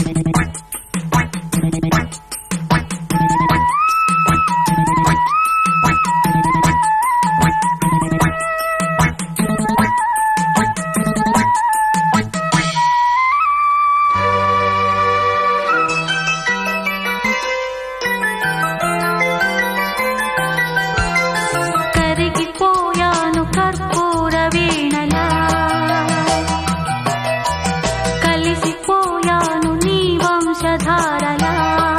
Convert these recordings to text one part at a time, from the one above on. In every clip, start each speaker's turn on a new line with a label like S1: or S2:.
S1: కరిగిపోయాను కర్పూర వీణలా కలిసిపోయాను నీ వంశధారలా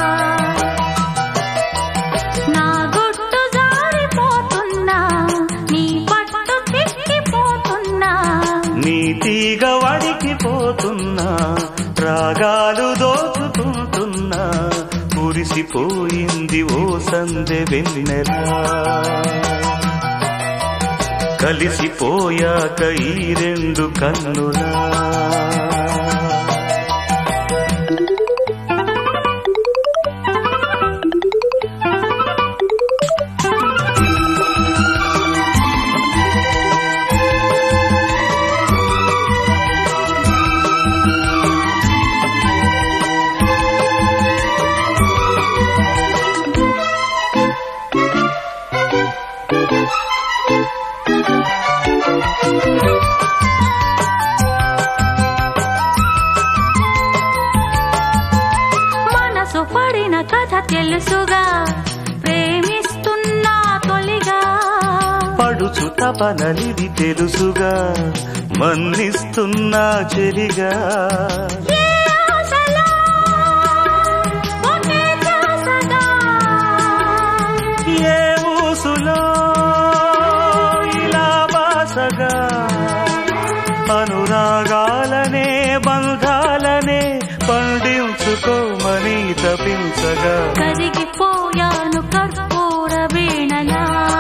S1: నా గుట్టు జారిపోతున్నా నీ పట్టు చిక్కిపోతున్నా
S2: నీ తీగ వడికిపోతున్నా రాగాలు దోచుకుంటున్నా కురిసిపోయింది ఓ సందె వెన్నెలా కలిసిపోయాక ఈ రెండు కన్నులా
S1: మనసు పడిన కథ తెలుసుగా ప్రేమిస్తున్నా తొలిగా
S2: పడుచు తపనలిది తెలుసుగా మన్నిస్తున్నా చెలిగా
S1: ఏ ఆశలో ఒకే ధ్యాసగా
S2: ఏ ఊసులో ఇలా బాసగా అనురాగాలనే బంధాలనే పండించుకోమని తపించగా
S1: కరిగిపోయాను కర్పూర వీణలా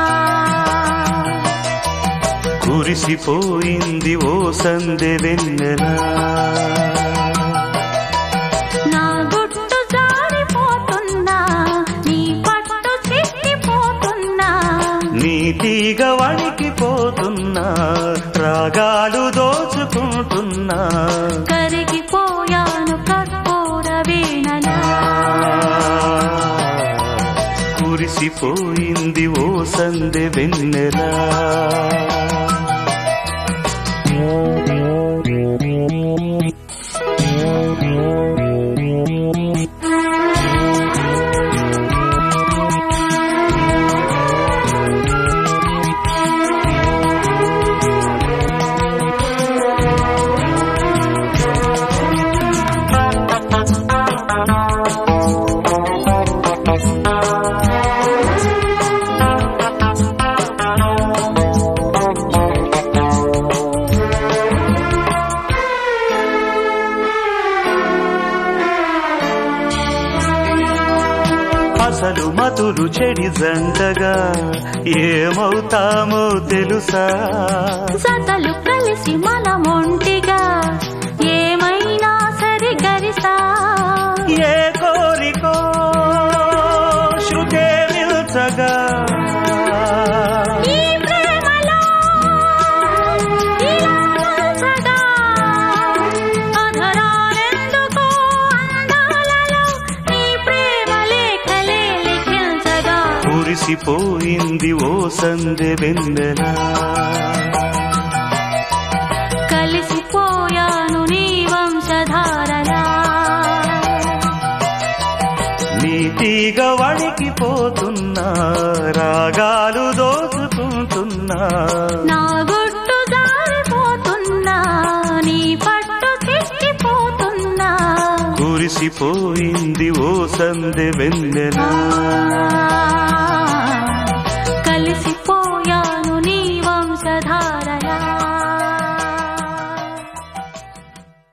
S2: కురిసిపోయింది ఓ సందె వెన్నెలా
S1: నా గుట్టు జారిపోతున్నా నీ పట్టు చిక్కిపోతున్నా
S2: నీ తీగ వణికిపోతున్నా రాగాలు దోచుకుంటున్నా
S1: కరిగిపోయాను కర్పూర వీణలా
S2: కురిసిపోయింది ఓ సందె వెన్నెలా అసలు మతులు చెడి జంటగా ఏమవుతామో తెలుసా
S1: జతలు కలిసి మనమొంటిగా ఏమైనా సరి గరిసా
S2: ఏ కోరికో శృతే మిల్చగా
S1: ఈ ప్రేమలో ఇలా మలచగా అధరాలెందుకో అందాలలో నీ ప్రేమ లేఖలే లిఖించగా
S2: కురిసిపోయింది ఓ సందె వెన్నెలా
S1: కలిసిపోయాను నీ వంశధారలా
S2: నీ తీగ వణికిపోతున్నా రాగాలు దోచుకుంటున్నా
S1: నా గుట్టు జారిపోతున్నా నీ పట్టు చిక్కిపోతున్నా
S2: కురిసిపోయింది ఓ సందె వెన్నెలా
S1: ఆ